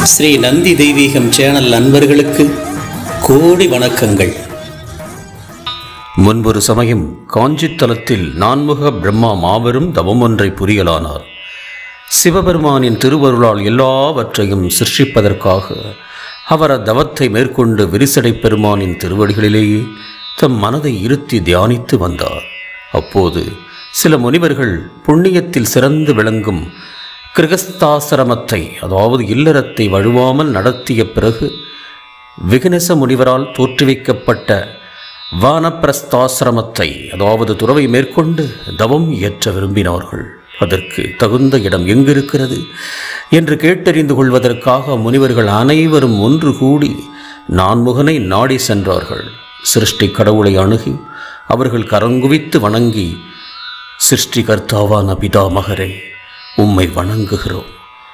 ஸ்ரீ நந்தி தெய்வீகம் சேனல் நண்பர்களுக்கு கோடி வணக்கங்கள் முன்பொரு சமயம் காஞ்சித்தலத்தில் நான்முக பிரம்மா மாபெரும் தவம் ஒன்றை புரியலானார் சிவபெருமானின் திருவருளால் எல்லாவற்றையும் சிருஷ்டிப்பதற்காக அவர் அத்தவத்தை மேற்கொண்டு விரிசடை பெருமானின் திருவடிகளிலேயே தம் மனதை இருத்தி தியானித்து வந்தார் அப்போது சில முனிவர்கள் புண்ணியத்தில் சிறந்து விளங்கும் கிருகஸ்தாசிரமத்தை அதாவது இல்லறத்தை வழுவாமல் நடத்திய பிறகு விகனச முனிவரால் தோற்றுவிக்கப்பட்ட வானப்பிரஸ்தாசிரமத்தை அதாவது துறவை மேற்கொண்டு தவம் இயற்ற விரும்பினார்கள் அதற்கு தகுந்த இடம் எங்கிருக்கிறது என்று கேட்டறிந்து கொள்வதற்காக முனிவர்கள் அனைவரும் ஒன்று கூடி நான்முகனை நாடி சென்றார்கள் சிருஷ்டி கடவுளை அணுகி அவர்கள் கரங்குவித்து வணங்கி சிருஷ்டிகர்த்தாவான பிதாமகரே உம்மை வணங்குகிறோம்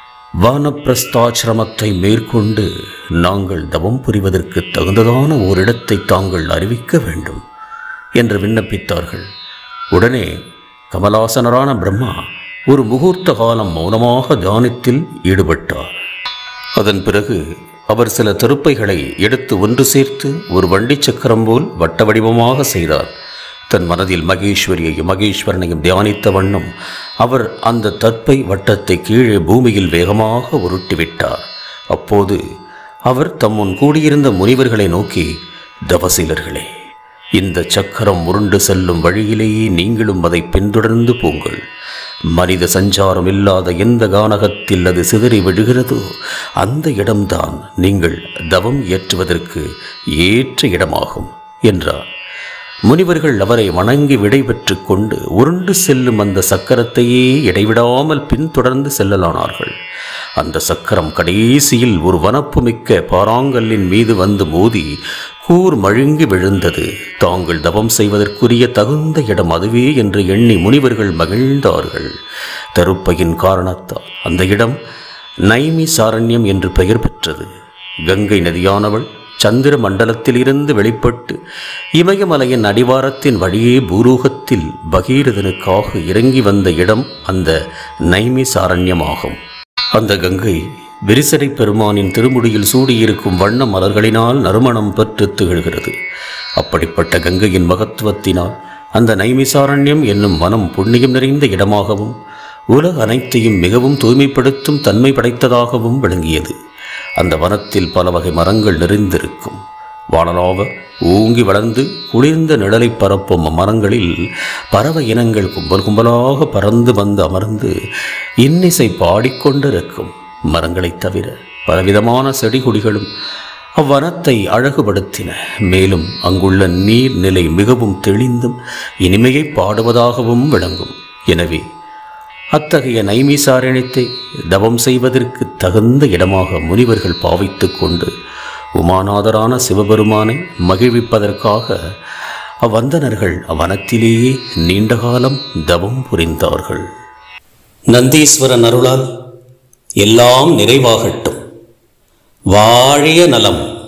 வானப்பிரஸ்தாசிரமத்தை மேற்கொண்டு நாங்கள் தவம் புரிவதற்கு தகுந்ததான ஓரிடத்தை தாங்கள் அறிவிக்க வேண்டும் என்று விண்ணப்பித்தார்கள் உடனே கமலாசனரான பிரம்மா ஒரு முகூர்த்த காலம் மௌனமாக தியானத்தில் ஈடுபட்டார் அதன் பிறகு அவர் சில திருப்பைகளை எடுத்து ஒன்று சேர்த்து ஒரு வண்டி சக்கரம் போல் வட்ட வடிவமாக செய்தார் தன் மனதில் மகேஸ்வரியையும் மகேஸ்வரனையும் தியானித்த வண்ணம் அவர் அந்த தற்பை வட்டத்தை கீழே பூமியில் வேகமாக உருட்டிவிட்டார் அப்போது அவர் தம் முன் கூடியிருந்த முனிவர்களை நோக்கி தவசீலர்களே இந்த சக்கரம் உருண்டு செல்லும் வழியிலேயே நீங்களும் அதை பின்தொடர்ந்து போங்கள் மனித சஞ்சாரம் இல்லாத எந்த கானகத்தில் அது சிதறி விழுகிறதோ அந்த இடம்தான் நீங்கள் தவம் ஏற்றுவதற்கு ஏற்ற இடமாகும் என்றார் முனிவர்கள் அவரை வணங்கி விடைபெற்று கொண்டு உருண்டு செல்லும் அந்த சக்கரத்தையே இடைவிடாமல் பின்தொடர்ந்து செல்லலானார்கள் அந்த சக்கரம் கடைசியில் ஒரு வனப்புமிக்க பாறாங்கல்லின் மீது வந்து மோதி கூர் மழுங்கி விழுந்தது தாங்கள் தவம் செய்வதற்குரிய தகுந்த இடம் அதுவே என்று எண்ணி முனிவர்கள் மகிழ்ந்தார்கள் தருப்பையின் காரணத்தால் அந்த இடம் நைமி சாரண்யம் என்று பெயர் பெற்றது கங்கை நதியானவள் சந்திர மண்டலத்திலிருந்து வெளிப்பட்டு இமயமலையின் அடிவாரத்தின் வழியே பூரூகத்தில் பகீரதனுக்காக இறங்கி வந்த இடம் அந்த நைமி சாரண்யமாகும் அந்த கங்கை விரிசடை பெருமானின் திருமுடியில் சூடியிருக்கும் வண்ண மலர்களினால் நறுமணம் பெற்று திகழ்கிறது அப்படிப்பட்ட கங்கையின் மகத்துவத்தினால் அந்த நைமிசாரண்யம் என்னும் வனம் புண்ணியம் நிறைந்த இடமாகவும் உலக அனைத்தையும் மிகவும் தூய்மைப்படுத்தும் தன்மை படைத்ததாகவும் விளங்கியது அந்த வனத்தில் பல வகை மரங்கள் நிறைந்திருக்கும் வானலாவ ஊங்கி வளர்ந்து குளிர்ந்த நிழலை பரப்பும் மரங்களில் பறவை இனங்கள் கும்பல் கும்பலாக பறந்து வந்து அமர்ந்து இன்னிசை பாடிக்கொண்டிருக்கும் மரங்களைத் தவிர பலவிதமான செடி கொடிகளும் அவ்வனத்தை அழகுபடுத்தின மேலும் அங்குள்ள நீர்நிலை மிகவும் தெளிந்தும் இனிமையை பாடுவதாகவும் விளங்கும் எனவே அத்தகைய நைமிசாரணியத்தை தவம் செய்வதற்கு தகுந்த இடமாக முனிவர்கள் பாவித்துக் கொண்டு உமாநாதரான சிவபெருமானை மகிழ்விப்பதற்காக அவ்வந்தனர்கள் அவ்வனத்திலேயே நீண்ட காலம் தவம் புரிந்தார்கள் நந்தீஸ்வரன் அருளால் எல்லாம் நிறைவாகட்டும் வாழிய நலம்